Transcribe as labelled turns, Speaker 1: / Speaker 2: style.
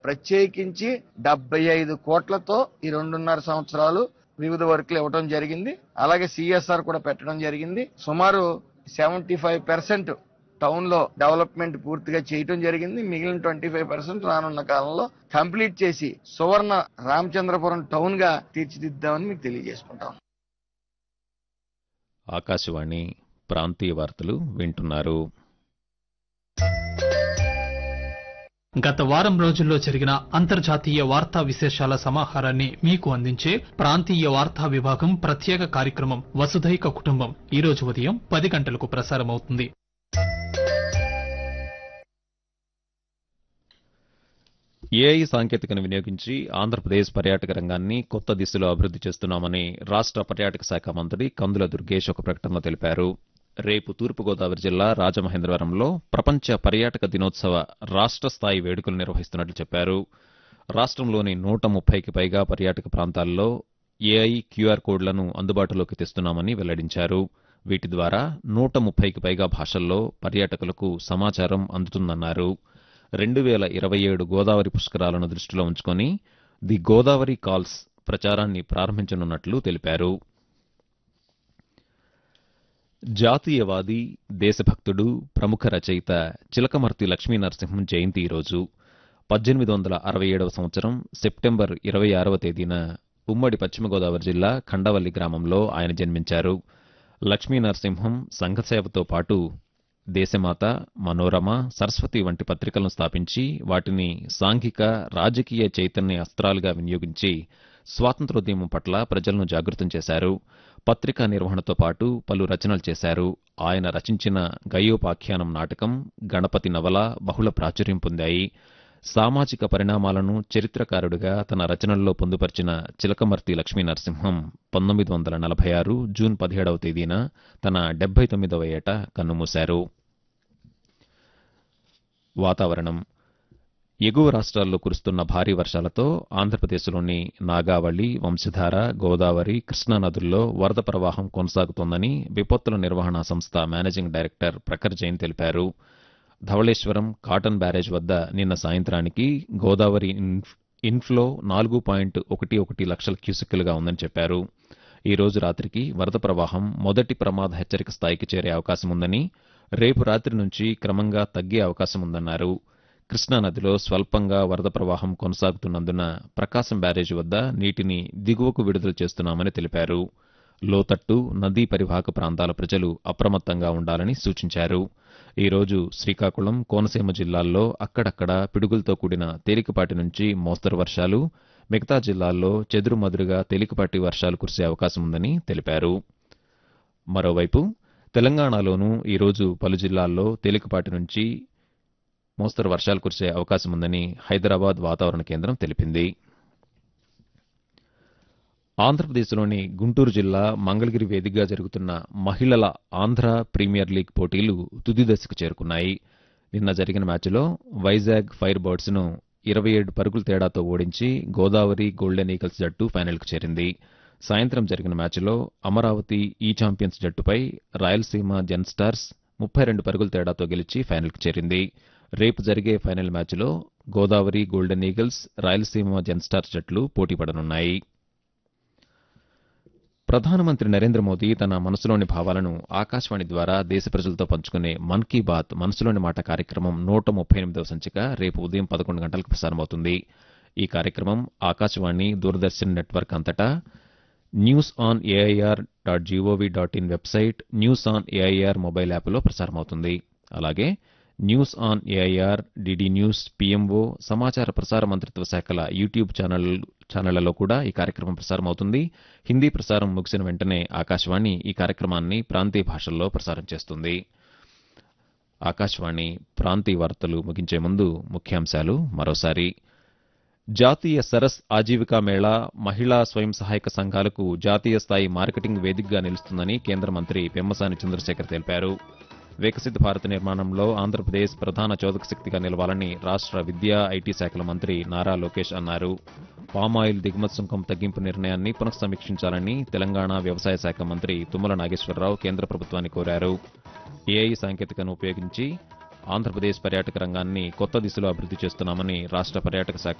Speaker 1: ప్రత్యేకించి డెబ్బై ఐదు కోట్లతో ఈ రెండున్నర సంవత్సరాలు వివిధ వర్క్లు ఇవ్వడం జరిగింది అలాగే సిఎస్ఆర్ కూడా పెట్టడం జరిగింది సుమారు సెవెంటీ ఫైవ్ పర్సెంట్ టౌన్ లో డెవలప్మెంట్ పూర్తిగా చేయటం జరిగింది మిగిలిన ట్వంటీ ఫైవ్ పర్సెంట్ రానున్న కాలంలో కంప్లీట్ చేసి సువర్ణ రామచంద్రపురం టౌన్ గా తీర్చిదిద్దామని మీకు తెలియజేసుకుంటాం
Speaker 2: ఆకాశవాణి ప్రాంతీయ వార్తలు వింటున్నారు
Speaker 3: గత వారం రోజుల్లో జరిగిన అంతర్జాతీయ వార్తా విశేషాల సమాహారాన్ని మీకు అందించే ప్రాంతీయ వార్తా విభాగం ప్రత్యేక కార్యక్రమం వసుధైక కుటుంబం ఈ రోజు ఉదయం పది గంటలకు ప్రసారమవుతుంది
Speaker 2: ఏఐ సాంకేతికను వినియోగించి ఆంధ్రప్రదేశ్ పర్యాటక రంగాన్ని కొత్త దిశలో అభివృద్ధి చేస్తున్నామని రాష్ట్ర పర్యాటక శాఖ మంత్రి కందుల దుర్గేష్ ఒక ప్రకటనలో తెలిపారు రేపు తూర్పుగోదావరి జిల్లా రాజమహేంద్రవరంలో ప్రపంచ పర్యాటక దినోత్సవ రాష్ట్ర స్థాయి వేడుకలు నిర్వహిస్తున్నట్లు చెప్పారు రాష్ట్రంలోని నూట ముప్పైకి పైగా పర్యాటక ప్రాంతాల్లో ఏఐ క్యూఆర్ కోడ్లను అందుబాటులోకి తెస్తున్నామని వెల్లడించారు వీటి ద్వారా నూట ముప్పైకి పైగా భాషల్లో పర్యాటకులకు సమాచారం అందుతుందన్నారు రెండు వేల ఇరవై ఏడు గోదావరి పుష్కరాలను దృష్టిలో ఉంచుకొని ది గోదావరి కాల్స్ ప్రచారాన్ని ప్రారంభించనున్నట్లు తెలిపారు జాతీయవాది దేశభక్తుడు ప్రముఖ రచయిత చిలకమర్తి లక్ష్మీ నరసింహం జయంతి ఈరోజు పద్దెనిమిది వందల అరవై ఏడవ సంవత్సరం సెప్టెంబర్ ఇరవై ఆరవ తేదీన ఉమ్మడి పశ్చిమ గోదావరి జిల్లా ఖండవల్లి గ్రామంలో ఆయన జన్మించారు లక్ష్మీ నరసింహం సంఘసేవతో పాటు దేశమాత మనోరమ సరస్వతి వంటి పత్రికలను స్థాపించి వాటిని సాంఘిక రాజకీయ చైతన్య అస్త్రాలుగా వినియోగించి స్వాతంత్రోద్యమం పట్ల ప్రజలను జాగృతం చేశారు పత్రికా నిర్వహణతో పాటు పలు రచనలు చేశారు ఆయన రచించిన గయోపాఖ్యానం నాటకం గణపతి నవల బహుళ ప్రాచుర్యం పొందాయి సామాజిక పరిణామాలను చరిత్రకారుడిగా తన రచనల్లో పొందుపరిచిన చిలకమర్తి లక్ష్మీ నరసింహం పంతొమ్మిది వందల నలభై ఆరు జూన్ పదిహేడవ తేదీన తన డెబ్బై తొమ్మిదవ ఏట కన్నుమూశారు వాతావరణం ఎగువ రాష్ట్రాల్లో కురుస్తున్న భారీ వర్షాలతో ఆంధ్రప్రదేశ్లోని నాగావళి వంశధార గోదావరి కృష్ణా నదుల్లో వరద ప్రవాహం కొనసాగుతోందని విపత్తుల నిర్వహణ సంస్థ మేనేజింగ్ డైరెక్టర్ ప్రఖర్ జైన్ తెలిపారు ధవళేశ్వరం కాటన్ బ్యారేజ్ వద్ద నిన్న సాయంత్రానికి గోదావరి ఇన్ఫ్- ఇన్ఫ్లో నాలుగు పాయింట్ ఒకటి ఒకటి లక్షల క్యూసెక్కులుగా ఉందని చెప్పారు ఈ రోజు రాత్రికి వరద ప్రవాహం మొదటి ప్రమాద హెచ్చరిక స్థాయికి చేరే అవకాశం ఉందని రేపు రాత్రి నుంచి క్రమంగా తగ్గే అవకాశం ఉందన్నారు కృష్ణా నదిలో స్వల్పంగా వరద ప్రవాహం కొనసాగుతున్నందున ప్రకాశం బ్యారేజ్ వద్ద నీటిని దిగువకు విడుదల చేస్తున్నామని తెలిపారు లోతట్టు నదీ పరివాహక ప్రాంతాల ప్రజలు అప్రమత్తంగా ఉండాలని సూచించారు ఈ రోజు శ్రీకాకుళం కోనసీమ జిల్లాల్లో అక్కడక్కడ పిడుగులతో కూడిన తేలికపాటి నుంచి మోస్తరు వర్షాలు మిగతా జిల్లాల్లో చెదురుమదురుగా తేలికపాటి వర్షాలు కురిసే అవకాశం ఉందని తెలిపారు మరోవైపు తెలంగాణలోనూ ఈరోజు పలు జిల్లాల్లో తేలికపాటి నుంచి మోస్తరు వర్షాలు కురిసే అవకాశం ఉందని హైదరాబాద్ వాతావరణ కేంద్రం తెలిపింది ఆంధ్రప్రదేశ్లోని గుంటూరు జిల్లా మంగళగిరి వేదికగా జరుగుతున్న మహిళల ఆంధ్ర ప్రీమియర్ లీగ్ పోటీలు తుది దశకు చేరుకున్నాయి నిన్న జరిగిన మ్యాచ్లో వైజాగ్ ఫైర్ బర్డ్స్ ను ఇరవై ఏడు పరుగుల తేడాతో ఓడించి గోదావరి గోల్డెన్ ఈగల్స్ జట్టు ఫైనల్కు చేరింది సాయంత్రం జరిగిన మ్యాచ్లో అమరావతి ఈ ఛాంపియన్స్ జట్టుపై రాయలసీమ జెన్ స్టార్స్ ముప్పై రెండు పరుగుల తేడాతో గెలిచి ఫైనల్కు చేరింది రేపు జరిగే ఫైనల్ మ్యాచ్లో Godavari golden eagles Rayalaseema Gen Stars జట్లు పోటీ పడనున్నాయి ప్రధానమంత్రి నరేంద్ర మోదీ తన మనసులోని భావాలను ఆకాశవాణి ద్వారా దేశ ప్రజలతో పంచుకునే మన్ కీ బాత్ మనసులోని మాట కార్యక్రమం నూట ముప్పై ఎనిమిదవ సంచిక రేపు ఉదయం పదకొండు గంటలకు ప్రసారమవుతుంది ఈ కార్యక్రమం ఆకాశవాణి దూరదర్శన్ నెట్వర్క్ అంతటా news on AIR dot GOV dot in website news on AIR mobile యాప్లో ప్రసారమవుతుంది అలాగే news on AIR DD news PMO సమాచార ప్రసార మంత్రిత్వ శాఖల యూట్యూబ్ ఛానల్ ఛానళ్లలో కూడా ఈ కార్యక్రమం ప్రసారం అవుతుంది హిందీ ప్రసారం ముగిసిన వెంటనే ఆకాశవాణి ఈ కార్యక్రమాన్ని ప్రాంతీయ భాషల్లో ప్రసారం చేస్తుంది ఆకాశవాణి ప్రాంతీయ వార్తలు ముగించే ముందు ముఖ్యాంశాలు మరోసారి జాతీయ సరస్ ఆజీవికా మేళా మహిళా స్వయం సహాయక సంఘాలకు జాతీయ స్థాయి మార్కెటింగ్ వేదికగా నిలుస్తుందని కేంద్ర మంత్రి పెమ్మసాని చంద్రశేఖర్ తెలిపారు వికసిత భారత్ నిర్మాణంలో ఆంధ్రప్రదేశ్ ప్రధాన చోదక శక్తిగా నిలవాలని రాష్ట్ర విద్యా ఐటీ శాఖల మంత్రి నారా లోకేష్ అన్నారు పామాయిల్ దిగుమతి సుంకం తగ్గింపు నిర్ణయాన్ని పునఃసమీక్షించాలని తెలంగాణ వ్యవసాయ శాఖ మంత్రి తుమ్మల నాగేశ్వరరావు కేంద్ర ప్రభుత్వాన్ని కోరారు ఏఐ సాంకేతికను ఉపయోగించి ఆంధ్రప్రదేశ్ పర్యాటక రంగాన్ని కొత్త దిశలో అభివృద్ధి చేస్తున్నామని రాష్ట్ర పర్యాటక శాఖ